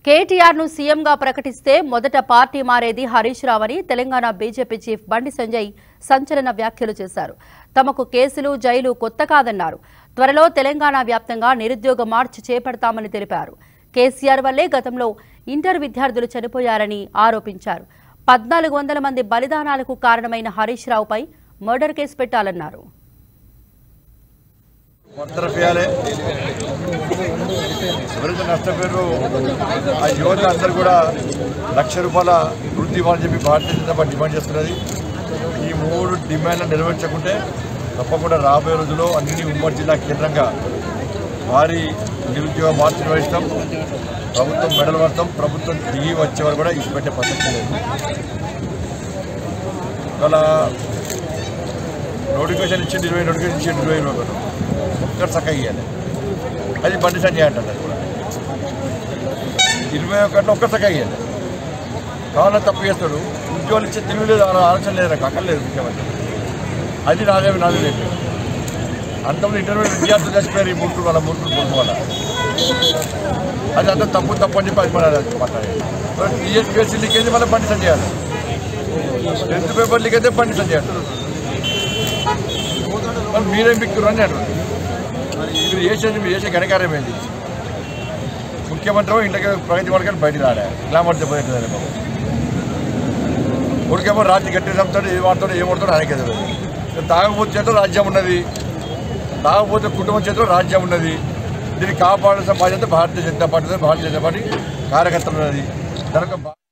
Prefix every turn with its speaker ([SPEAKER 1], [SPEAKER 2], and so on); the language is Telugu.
[SPEAKER 1] కేటీఆర్ ను సీఎంగా ప్రకటిస్తే మొదట పార్టీ మారేది హరీష్ రావు అని తెలంగాణ బీజేపీ చీఫ్ బండి సంజయ్ సంచలన వ్యాఖ్యలు చేశారు తమకు కేసులు జైలు కొత్త కాదన్నారు త్వరలో తెలంగాణ వ్యాప్తంగా నిరుద్యోగ మార్చ్ చేపడతామని తెలిపారు కేసీఆర్ వల్లే గతంలో ఇంటర్ విద్యార్థులు చనిపోయారని ఆరోపించారు పద్నాలుగు వందల మంది బలిదానాలకు కారణమైన హరీష్ రావుపై మర్డర్ కేసు పెట్టాలన్నారు
[SPEAKER 2] మొత్తరఫియాలే ఎవరైతే నష్టపోయారో ఆ యువత అందరూ కూడా లక్ష రూపాయల వృత్తి ఇవ్వాలని చెప్పి భారతీయ జనతా పార్టీ డిమాండ్ చేస్తున్నది ఈ మూడు డిమాండ్లు నెరవేర్చకుంటే తప్పకుండా రాబోయే రోజుల్లో అన్ని ఉమ్మడి జిల్లా కేంద్రంగా భారీ నిరుద్యోగ మార్చి నిర్వహిస్తాం ప్రభుత్వం మెడలు పడతాం ప్రభుత్వం దిగి వచ్చే వరకు కూడా ఇచ్చిపెట్టే పద్ధతి లేదు అలా నోటిఫికేషన్ ఇచ్చింది ఇరవై నోటిఫికేషన్ ఇచ్చింది ఇరవై ఇరవై ఒకటి ఒక్కరు చక్కగా ఇవ్వాలి అది బండి సంజయ్ అంటారు అది కూడా ఇరవై ఒకటిలో ఒక్కరు చక్కగా ఇవ్వాలి కావాలని తప్పు చేస్తాడు ఉద్యోగాలు ఇచ్చే తెలివి లేదు ఆ ఆలోచన లేదు నాకు అక్కర్లేదు ముఖ్యమంత్రి అది నాదే నాదే లేదు అంతమంది ఇంటర్మీడియట్ విద్యార్థులు చచ్చిపోయారు ఈ మూర్ఖులు వాళ్ళ మూర్ఖులు మూర్ఖు వల్ల అది అంత తప్పు తప్పు అని చెప్పి అది మన మాట్లాడాలి టీఎస్పీఎస్సీ లీకేజ్ మళ్ళీ బండి సంజయ్ చేయాలి టెన్త్ పేపర్ లీకేజ్ బండి సంజయ్ అంటారు మరి మీరేం బిక్కురు అని అంటారు మీరు చేసేది మీరు చేసే ఘనకార్యం ఏంది ముఖ్యమంత్రి ఇంటికి ప్రగతి పడకని బయటికి రాడా గ్లామర్ దెబ్బతింటుందని బాబు ఉడికేమో రాత్రి గట్టి చంపుతాడు ఏం వాడతాడు ఏం వాడతాడు ఆయనకే తెలియదు తాగబోతే చేతిలో రాజ్యం ఉన్నది తాగబోతే కుటుంబం చేతిలో రాజ్యం ఉన్నది దీన్ని కాపాడాల్సిన బాధ్యత భారతీయ జనతా పార్టీ భారతీయ జనతా పార్టీ కార్యకర్తలు ఉన్నది దానికి